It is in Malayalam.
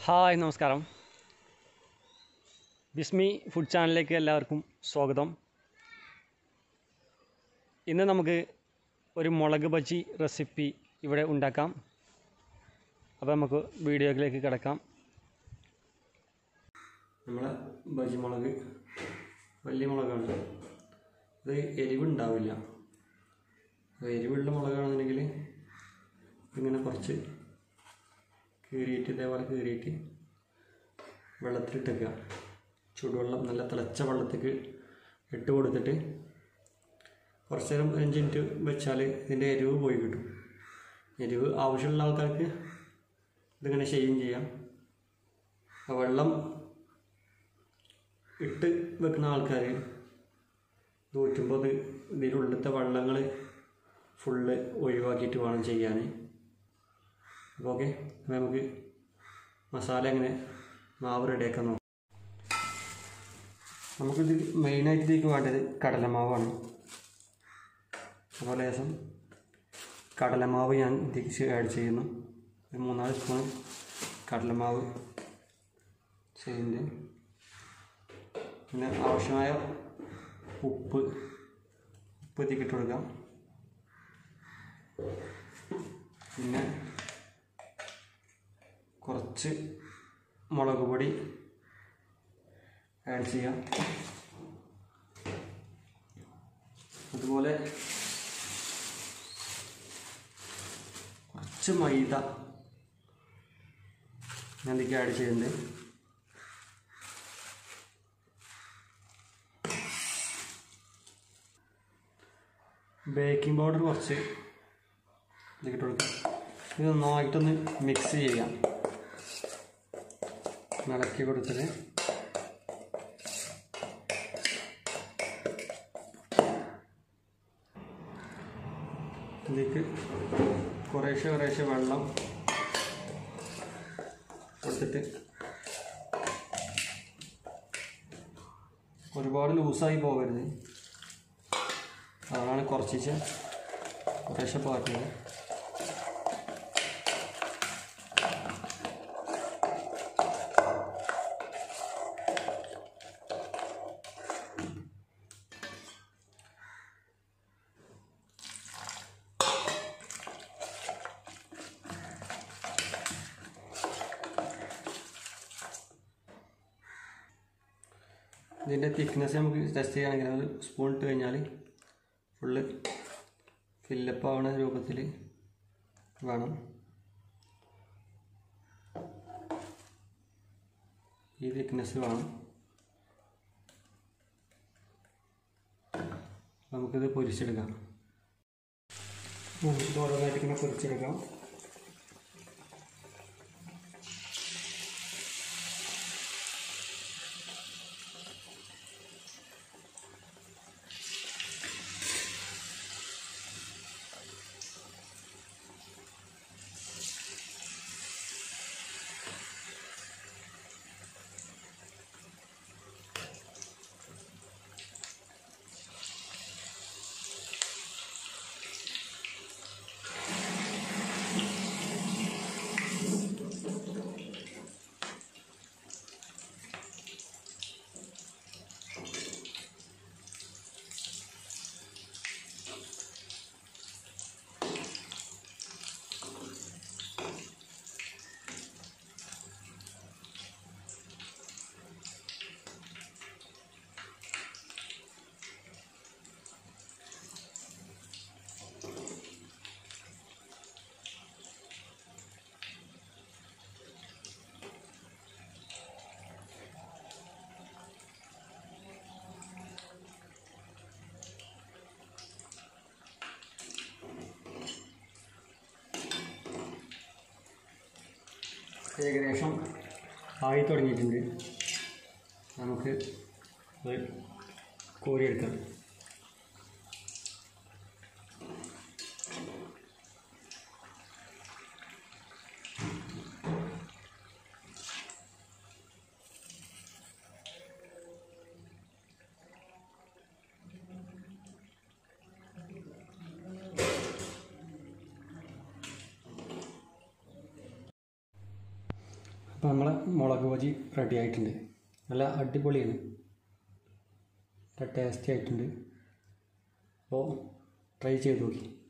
ഹായ് നമസ്കാരം ബിസ്മി ഫുഡ് ചാനലിലേക്ക് എല്ലാവർക്കും സ്വാഗതം ഇന്ന് നമുക്ക് ഒരു മുളക് ബജി റെസിപ്പി ഇവിടെ ഉണ്ടാക്കാം അപ്പോൾ നമുക്ക് വീഡിയോയിലേക്ക് കിടക്കാം നമ്മളെ ബജി മുളക് വലിയ മുളകാണ് ഇത് എരിവുണ്ടാവില്ല അപ്പോൾ എരിവുള്ള മുളകാണെന്നുണ്ടെങ്കിൽ ഇങ്ങനെ കുറച്ച് കീറിയിട്ട് ഇതേപോലെ കീറിയിട്ട് വെള്ളത്തിലിട്ടേക്കുക ചൂടുവെള്ളം നല്ല തിളച്ച വെള്ളത്തേക്ക് ഇട്ട് കൊടുത്തിട്ട് കുറച്ച് നേരം ഒരു അഞ്ച് മിനിറ്റ് വെച്ചാൽ ഇതിൻ്റെ എരിവ് പോയി കിട്ടും എരിവ് ആവശ്യമുള്ള ആൾക്കാർക്ക് ഇതിങ്ങനെ ചെയ്യുകയും ചെയ്യാം ആ വെള്ളം ഇട്ട് വെക്കുന്ന ആൾക്കാർ നൂറ്റമ്പത് ഇതിലുള്ളത്തെ വെള്ളങ്ങൾ ഫുള്ള് ഒഴിവാക്കിയിട്ട് വേണം ചെയ്യാൻ അപ്പോൾ ഓക്കെ അപ്പോൾ നമുക്ക് മസാല എങ്ങനെ മാവ് റെഡിയാക്കാൻ നോക്കാം നമുക്കിത് മെയിനായിട്ട് ഇതിലേക്ക് വേണ്ടത് കടലമാവാണ് അപ്പോൾ ലേശം കടലമാവ് ഞാൻ ഇതിലേക്ക് ആഡ് ചെയ്യുന്നു ഒരു മൂന്നാല് സ്പൂൺ കടലമാവ് ചെയ്യുന്നുണ്ട് പിന്നെ ആവശ്യമായ ഉപ്പ് ഉപ്പ് ഇതിലേക്ക് ഇട്ട് കൊടുക്കാം പിന്നെ കുറച്ച് മുളക് പൊടി ആഡ് ചെയ്യാം അതുപോലെ കുറച്ച് മൈദ ഞാൻ ഇതിലേക്ക് ആഡ് ചെയ്യുന്നുണ്ട് ബേക്കിംഗ് പൗഡർ കുറച്ച് ഇതിലേക്ക് ഇട്ട് കൊടുക്കാം ഇത് നന്നായിട്ടൊന്ന് മിക്സ് ചെയ്യാം ഇളക്കി കൊടുത്തിട്ട് ഇതിലേക്ക് കുറേശ്ശെ കുറേശ്ശെ വെള്ളം കൊടുത്തിട്ട് ഒരുപാട് ലൂസായി പോകരുത് അതാണ് കുറച്ചിച്ച് കുറേശ്ശെ പാറ്റുന്നത് ഇതിൻ്റെ തിക്നെസ് നമുക്ക് ടെസ്റ്റ് ചെയ്യുകയാണെങ്കിൽ അത് സ്പൂൺ ഇട്ട് കഴിഞ്ഞാൽ ഫുള്ള് ഫില്ലപ്പ് ആവുന്ന രൂപത്തിൽ വേണം ഈ തിക്നെസ് വേണം നമുക്കിത് പൊരിച്ചെടുക്കാം നമുക്കിത് ഓരോന്നായിട്ട് ഇങ്ങനെ പൊരിച്ചെടുക്കാം ഏകദേശം ആയി തുടങ്ങിയിട്ടുണ്ട് നമുക്ക് അത് കോരിയെടുക്കാം അപ്പോൾ നമ്മളെ മുളക് ബജി റെഡി ആയിട്ടുണ്ട് നല്ല അടിപൊളിയാണ് നല്ല ടേസ്റ്റി ആയിട്ടുണ്ട് അപ്പോൾ ട്രൈ ചെയ്ത് നോക്കി